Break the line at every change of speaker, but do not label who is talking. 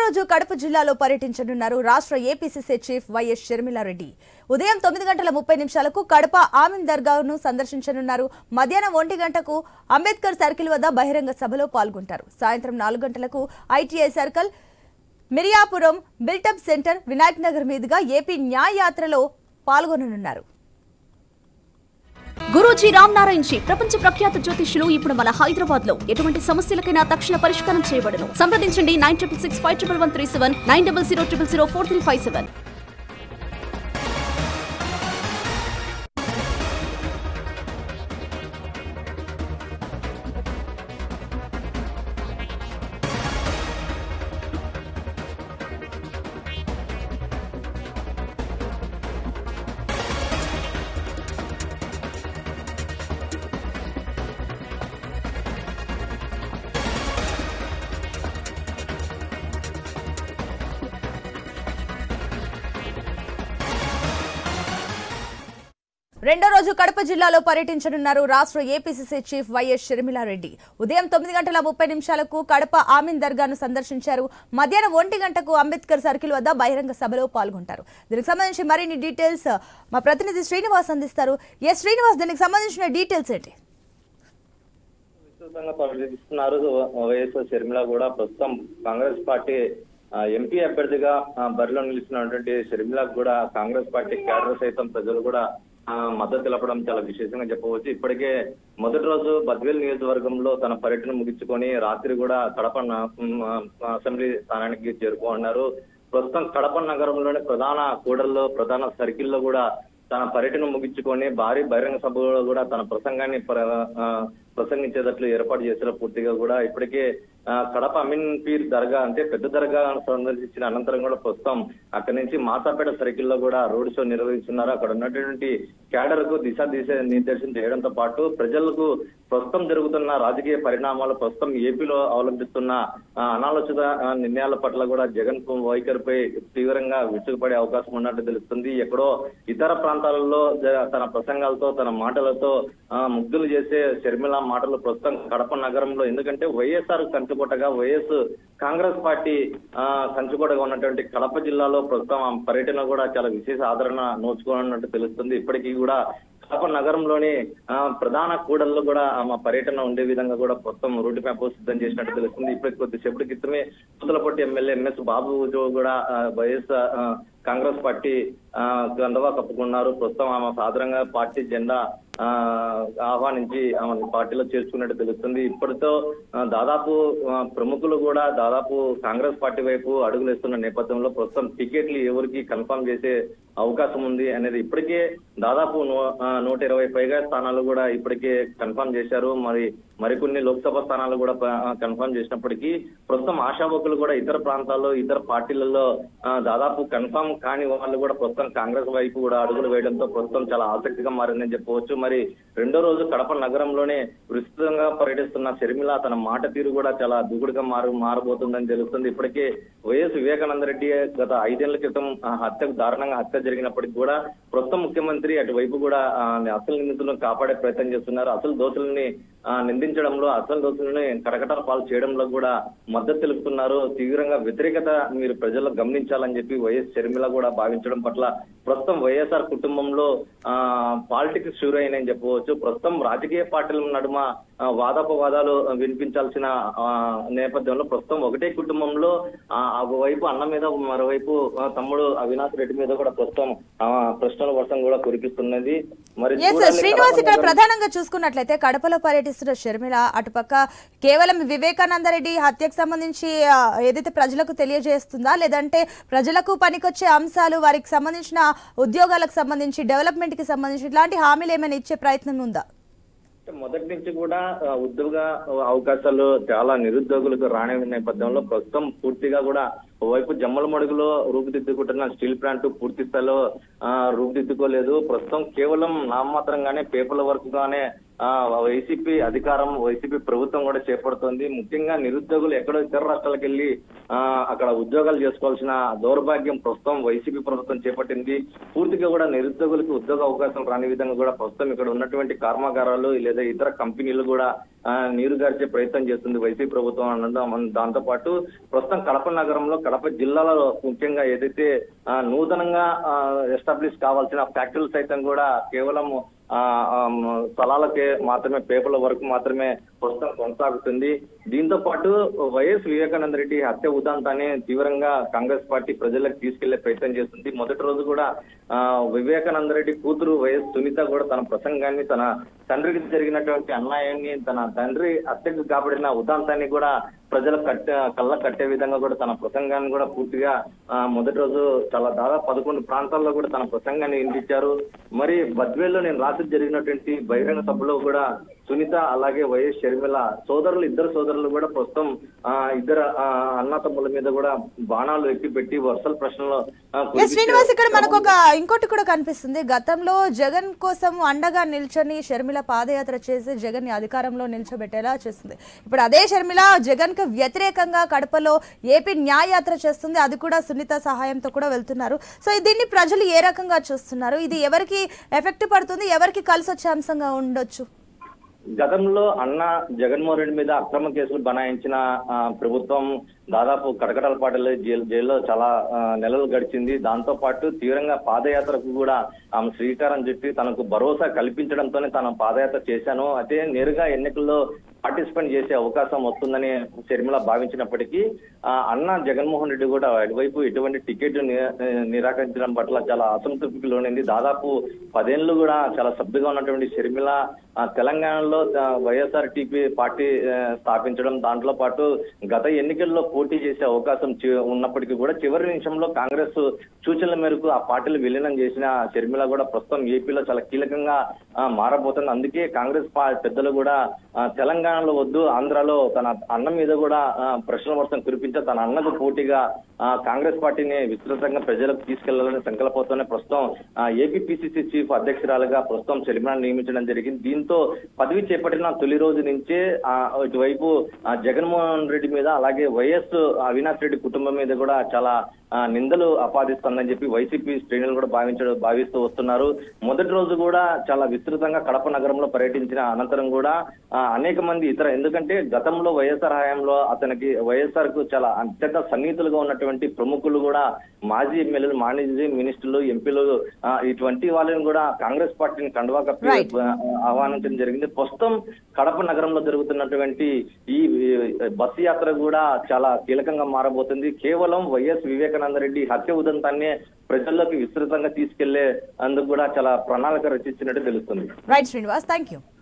రోజు కడప జిల్లాలో పర్యటించనున్నారు రాష్ట్ర ఏపీసీసీ చీఫ్ వైఎస్ షర్మిలారెడ్డి ఉదయం తొమ్మిది గంటల ముప్పై నిమిషాలకు కడప ఆమిన్ దర్గాను సందర్శించనున్నారు మధ్యాహ్నం ఒంటి గంటకు అంబేద్కర్ సర్కిల్ వద్ద బహిరంగ సభలో పాల్గొంటారు సాయంత్రం నాలుగు గంటలకు ITI circle Miriyapuram Biltup center Vinayak Nagar మీదుగా ఏపీ న్యాయ యాత్రలో పాల్గొననున్నారు
గురూజీ రామ్ నారాయణ్ జీ ప్రపంచ ప్రఖ్యాత జ్యోతిష్యులు ఇప్పుడు మన హైదరాబాద్ లో ఎటువంటి సమస్యలకైనా తక్షణ పరిష్కారం చేయబడను సంప్రదించండి nine triple six five triple one three seven nine double zero triple zero four three five seven
రెండో రోజు కడప జిల్లాలో పర్యటించనున్నారు రాష్ట్ర ఏపీసీసీ చీఫ్ వైఎస్ షర్మిలారెడ్డి ఉదయం తొమ్మిది గంటల ముప్పై నిమిషాలకు కడప ఆమిన్ దర్గాను సందర్శించారు మధ్యాహ్నం ఒంటి గంటకు అంబేద్కర్ సర్కిల్ వద్ద బహిరంగ సభలో పాల్గొంటారు దీనికి సంబంధించి మరిన్ని డీటెయిల్స్ మా ప్రతినిధి శ్రీనివాస్ అందిస్తారు ఎస్ శ్రీనివాస్ దీనికి సంబంధించిన డీటెయిల్స్ ఏంటి
విస్తృతంగా పర్యటిస్తున్నారు వైఎస్ షర్మిల కూడా ప్రస్తుతం కాంగ్రెస్ పార్టీ ఆ, ఎంపీ అభ్యర్థిగా ఆ, బరిలో నిలుస్తున్నటువంటి షర్మిలకు కూడా కాంగ్రెస్ పార్టీ క్యాడర్ సైతం ప్రజలు కూడా ఆ, మద్దతు తెలపడం చాలా విశేషంగా చెప్పవచ్చు ఇప్పటికే మొదటి రోజు బద్వేల్ నియోజకవర్గంలో తన పర్యటన ముగించుకొని రాత్రి కూడా కడప న- ఉమ్, ఆ, అసెంబ్లీ స్థానానికి చేరుకోనున్నారు ప్రస్తుతం కడప నగరంలోని ప్రధాన కూడల్లో ప్రధాన సర్కిల్లో కూడా తన పర్యటన ముగించుకొని భారీ బహిరంగ సభలో కూడా తన ప్రసంగాన్ని ప్ర- ఆ, ప్రసంగించేటట్లు ఏర్పాటు చేసిన పూర్తిగా కూడా ఇప్పటికే ఆ, కడప అమీన్ పీర్ దర్గా అంటే పెద్ద దర్గా సందర్శించిన అనంతరం కూడా ప్రస్తుతం అక్కడి నుంచి మాసాపేట సర్కిల్లో కూడా రోడ్ షో నిర్వహిస్తున్నారు అక్కడ ఉన్నటువంటి క్యాడర్ కు దిశ దిశ నిర్దేశం చేయడంతో పాటు ప్రజలకు ప్రస్తుతం జరుగుతున్న రాజకీయ పరిణామాలు ప్రస్తుతం ఏపీలో అవలంబిస్తున్న ఆ, అనాలోచిత ఆ, నిర్ణయాల పట్ల కూడా జగన్ వైఖరిపై తీవ్రంగా విసుగుపడే అవకాశం ఉన్నట్టు తెలుస్తుంది ఎక్కడో ఇతర ప్రాంతాలలో జ- తన ప్రసంగాలతో తన మాటలతో ఆ, ముగ్ధులు చేసే షర్మిల మాటలు ప్రస్తుతం కడప నగరంలో ఎందుకంటే వైఎస్ఆర్ కంచుకోటగా వైఎస్ కాంగ్రెస్ పార్టీ ఆ, కంచుకోటగా ఉన్నటువంటి కడప జిల్లాలో ప్రస్తుతం ఆ పర్యటన కూడా చాలా విశేష ఆదరణ నోచుకున్నట్టు తెలుస్తుంది ఇప్పటికీ కూడా కడప నగరంలోని ఆ, ప్రధాన కూడల్లో కూడా ఆమె పర్యటన ఉండే విధంగా కూడా మొత్తం రోడ్డు మ్యాప్ సిద్ధం చేసినట్టు తెలుస్తుంది ఇప్పటికి కొద్దిసేపటి క్రితమే పూతలపట్టి ఎమ్మెల్యే ఎంఎస్ బాబు కూడా ఆ, వైఎస్ ఆ, కాంగ్రెస్ పార్టీ ఆ, గందవా కప్పుకున్నారు ప్రస్తుతం ఆమె సాధారణంగా పార్టీ జెండా ఆ ఆహ్వానించి ఆమె పార్టీలో చేర్చుకున్నట్టు తెలుస్తుంది ఇప్పటితో ఆ, దాదాపు ఆ, ప్రముఖులు కూడా దాదాపు కాంగ్రెస్ పార్టీ వైపు అడుగులేస్తున్న నేపథ్యంలో ప్రస్తుతం టికెట్లు ఎవరికి కన్ఫర్మ్ చేసే అవకాశం ఉంది అనేది ఇప్పటికే దాదాపు నూ- ఆ, నూట ఇరవై పైగా స్థానాలు కూడా ఇప్పటికే కన్ఫర్మ్ చేశారు మరి మరికొన్ని లోక్సభ స్థానాలు కూడా కన్ఫర్మ్ చేసినప్పటికీ ప్రస్తుతం ఆశావకులు కూడా ఇతర ప్రాంతాల్లో ఇతర పార్టీలలో ఆ, దాదాపు కన్ఫర్మ్ కాని వాళ్ళు కూడా ప్రస్తుతం కాంగ్రెస్ వైపు కూడా అడుగులు వేయడంతో ప్రస్తుతం చాలా ఆసక్తిగా మారిందని చెప్పవచ్చు మరి రెండో రోజు కడప నగరంలోనే విస్తృతంగా పర్యటిస్తున్న షర్మిల తన మాట తీరు కూడా చాలా దూకుడుగా మారు మారబోతుందని తెలుస్తుంది ఇప్పటికే వైఎస్ వివేకానంద రెడ్డి గత ఐదేళ్ల క్రితం ఆ, హత్యకు దారుణంగా హత్య జరిగినప్పటికీ కూడా ప్రస్తుతం ముఖ్యమంత్రి అటువైపు కూడా ఆ, అసలు నిందితులను కాపాడే ప్రయత్నం చేస్తున్నారు అసలు దోషుల్ని ఆ, నిందించడంలో అసలు దోషుల్ని కటకటాల పాలు చేయడంలో కూడా మద్దతు తెలుపుతున్నారు తీవ్రంగా వ్యతిరేకత మీరు ప్రజల్లో గమనించాలని చెప్పి వైఎస్ షర్మిల కూడా భావించడం పట్ల ప్రస్తుతం వైఎస్ఆర్ కుటుంబంలో ఆ పాలిటిక్స్ షూర్ అయినాయని చెప్పవచ్చు ప్రస్తుతం రాజకీయ పార్టీల నడుమ ఆ, వాదాపవాదాలు వినిపించాల్సిన ఆ, నేపథ్యంలో ప్రస్తుతం ఒకటే కుటుంబంలో ఆ, ఒకవైపు అన్న మీద మరోవైపు ఆ, తమ్ముడు అవినాష్ రెడ్డి మీద కూడా ప్రస్తుతం ఆ, ప్రశ్నల వర్షం కూడా కురిపిస్తున్నది మరి
ఎస్
చూడాలి
శ్రీనివాస్ ఇక్కడ
కడప
ప్రధానంగా చూసుకున్నట్లయితే కడపలో పర్యటిస్తున్న షర్మిల అటుపక్క కేవలం వివేకానంద రెడ్డి హత్యకు సంబంధించి ఆ, ఏదైతే ప్రజలకు తెలియజేస్తుందా లేదంటే ప్రజలకు పనికొచ్చే అంశాలు వారికి సంబంధించిన ఉద్యోగాలకు సంబంధించి డెవలప్మెంట్ కి సంబంధించి ఇట్లాంటి హామీలు ఏమైనా ఇచ్చే ప్రయత్నం ఉందా
మొదటి నుంచి కూడా ఆ, ఉద్యోగ అవకాశాలు చాలా నిరుద్యోగులకు రాని నేపథ్యంలో ప్రస్తుతం పూర్తిగా కూడా ఓవైపు జమ్మల మడుగులో రూపుదిద్దుకుంటున్న స్టీల్ ప్లాంట్ పూర్తి స్థాయిలో ఆ, రూపుదిద్దుకోలేదు ప్రస్తుతం కేవలం నామమాత్రంగానే పేపర్ల వర్క్ గానే ఆ వైసీపీ అధికారం వైసీపీ ప్రభుత్వం కూడా చేపడుతోంది ముఖ్యంగా నిరుద్యోగులు ఎక్కడో ఇతర రాష్ట్రాలకు వెళ్ళి ఆ అక్కడ ఉద్యోగాలు చేసుకోవాల్సిన దౌర్భాగ్యం ప్రస్తుతం వైసీపీ ప్రభుత్వం చేపట్టింది పూర్తిగా కూడా నిరుద్యోగులకు ఉద్యోగ అవకాశం రాని విధంగా కూడా ప్రస్తుతం ఇక్కడ ఉన్నటువంటి కర్మాగారాలు లేదా ఇతర కంపెనీలు కూడా ఆ, నీరు గార్చే ప్రయత్నం చేస్తుంది వైసీపీ ప్రభుత్వం అనడం దాంతో పాటు ప్రస్తుతం కడప నగరంలో కడప జిల్లాలో ముఖ్యంగా ఏదైతే ఆ, నూతనంగా ఎస్టాబ్లిష్ కావాల్సిన ఫ్యాక్టరీలు సైతం కూడా కేవలం ఆ ఆ, స్థలాలకే మాత్రమే పేపర్ల వరకు మాత్రమే ప్రస్తుతం కొనసాగుతుంది దీంతో పాటు వైఎస్ వివేకానంద రెడ్డి హత్య ఉదాంతాన్ని తీవ్రంగా కాంగ్రెస్ పార్టీ ప్రజలకు తీసుకెళ్లే ప్రయత్నం చేస్తుంది మొదటి రోజు కూడా ఆ వివేకానంద రెడ్డి కూతురు వైఎస్ సునీత కూడా తన ప్రసంగాన్ని తన తండ్రికి జరిగినటువంటి అన్యాయాన్ని తన తండ్రి హత్యకు కాబడిన ఉదాంతాన్ని కూడా ప్రజల కట్ట కళ్ళ కట్టే విధంగా కూడా తన ప్రసంగాన్ని కూడా పూర్తిగా ఆ, మొదటి రోజు చాలా దాదాపు పదకొండు ప్రాంతాల్లో కూడా తన ప్రసంగాన్ని వినిపించారు మరి బద్వేల్లో నేను రాత్రి జరిగినటువంటి బహిరంగ సభలో కూడా సునీత అలాగే వైఎస్ షర్మిల సోదరులు ఇద్దరు సోదరులు కూడా ప్రస్తుతం ఆ ఇద్దరు ఆ, అన్న తమ్ముల మీద కూడా బాణాలు ఎక్కి పెట్టి వరుసల ప్రశ్నలు ఆ,
ఎస్
కురిపించే
శ్రీనివాస్ ఇక్కడ మనకు ఒక ఇంకోటి కూడా కనిపిస్తుంది గతంలో జగన్ కోసం అండగా నిల్చొని షర్మిల పాదయాత్ర చేసి జగన్ ని అధికారంలో నిల్చోబెట్టేలా చేస్తుంది ఇప్పుడు అదే షర్మిల జగన్ కు వ్యతిరేకంగా కడపలో ఏపీ న్యాయయాత్ర చేస్తుంది అది కూడా సునీత సహాయంతో కూడా వెళ్తున్నారు సో దీన్ని ప్రజలు ఏ రకంగా చూస్తున్నారు ఇది ఎవరికి ఎఫెక్ట్ పడుతుంది ఎవరికి కలిసి వచ్చే అంశంగా ఉండొచ్చు
గతంలో అన్న జగన్మోహన్ రెడ్డి మీద అక్రమ కేసులు బనాయించిన ఆ, ప్రభుత్వం దాదాపు కటకటాలపాటలో జైలు జైల్లో చాలా ఆ, నెలలు గడిచింది దాంతో పాటు తీవ్రంగా పాదయాత్రకు కూడా ఆమె శ్రీకారం చుట్టి తనకు భరోసా కల్పించడంతోనే తాను పాదయాత్ర చేశాను అయితే నేరుగా ఎన్నికల్లో పార్టిసిపేట్ చేసే అవకాశం వస్తుందని షర్మిల భావించినప్పటికీ ఆ, అన్న జగన్మోహన్ రెడ్డి కూడా అటువైపు ఎటువంటి టికెట్ ని- నిరాకరించడం పట్ల చాలా అసంతృప్తికి లోనింది దాదాపు పదేళ్లు కూడా చాలా సభ్యుగా ఉన్నటువంటి షర్మిల ఆ, తెలంగాణలో వైఎస్ఆర్ టీపీ పార్టీ ఆ, స్థాపించడం దాంట్లో పాటు గత ఎన్నికల్లో పోటీ చేసే అవకాశం చి- ఉన్నప్పటికీ కూడా చివరి నిమిషంలో కాంగ్రెస్ సూచనల మేరకు ఆ పార్టీలు విలీనం చేసిన షర్మిల కూడా ప్రస్తుతం ఏపీలో చాలా కీలకంగా ఆ, మారబోతుంది అందుకే కాంగ్రెస్ పా- పెద్దలు కూడా ఆ, తెలంగాణలో వద్దు ఆంధ్రాలో తన అన్న మీద కూడా ఆ, ప్రశ్నల వర్షం కురిపించే తన అన్నకు పోటీగా ఆ, కాంగ్రెస్ పార్టీని విస్తృతంగా ప్రజలకు తీసుకెళ్లాలనే సంకల్పంతోనే ప్రస్తుతం ఏపీ పిసిసి చీఫ్ అధ్యక్షురాలుగా ప్రస్తుతం షర్మిలను నియమించడం జరిగింది దీంతో పదవి చేపట్టిన తొలి రోజు నుంచే ఆ, ఇటువైపు ఆ, జగన్మోహన్ రెడ్డి మీద అలాగే వైఎస్ అవినాష్ రెడ్డి కుటుంబం మీద కూడా చాలా ఆ, నిందలు ఆపాదిస్తుందని చెప్పి వైసీపీ శ్రేణులు కూడా భావించడం భావిస్తూ వస్తున్నారు మొదటి రోజు కూడా చాలా విస్తృతంగా కడప నగరంలో పర్యటించిన అనంతరం కూడా ఆ, అనేక మంది ఇతర ఎందుకంటే గతంలో వైఎస్ఆర్ హయాంలో అతనికి వైఎస్ఆర్ కు చాలా అత్యంత సన్నిహితులుగా ఉన్నటువంటి ప్రముఖులు కూడా మాజీ ఎమ్మెల్యేలు మాజీ మినిస్టర్లు ఎంపీలు ఆ, ఇటువంటి వాళ్ళని కూడా కాంగ్రెస్ పార్టీని కండువా కప్పి
Right.
ఆ, ఆహ్వానించడం జరిగింది ప్రస్తుతం కడప నగరంలో జరుగుతున్నటువంటి ఈ ఈ బస్సు యాత్ర కూడా చాలా కీలకంగా మారబోతుంది కేవలం వైఎస్ వివేకానంద రెడ్డి హత్య ఉదంతాన్ని ప్రజల్లోకి విస్తృతంగా తీసుకెళ్లే అందుకు కూడా చాలా ప్రణాళిక రచించినట్టు తెలుస్తుంది
రైట్ శ్రీనివాస్ థ్యాంక్ యూ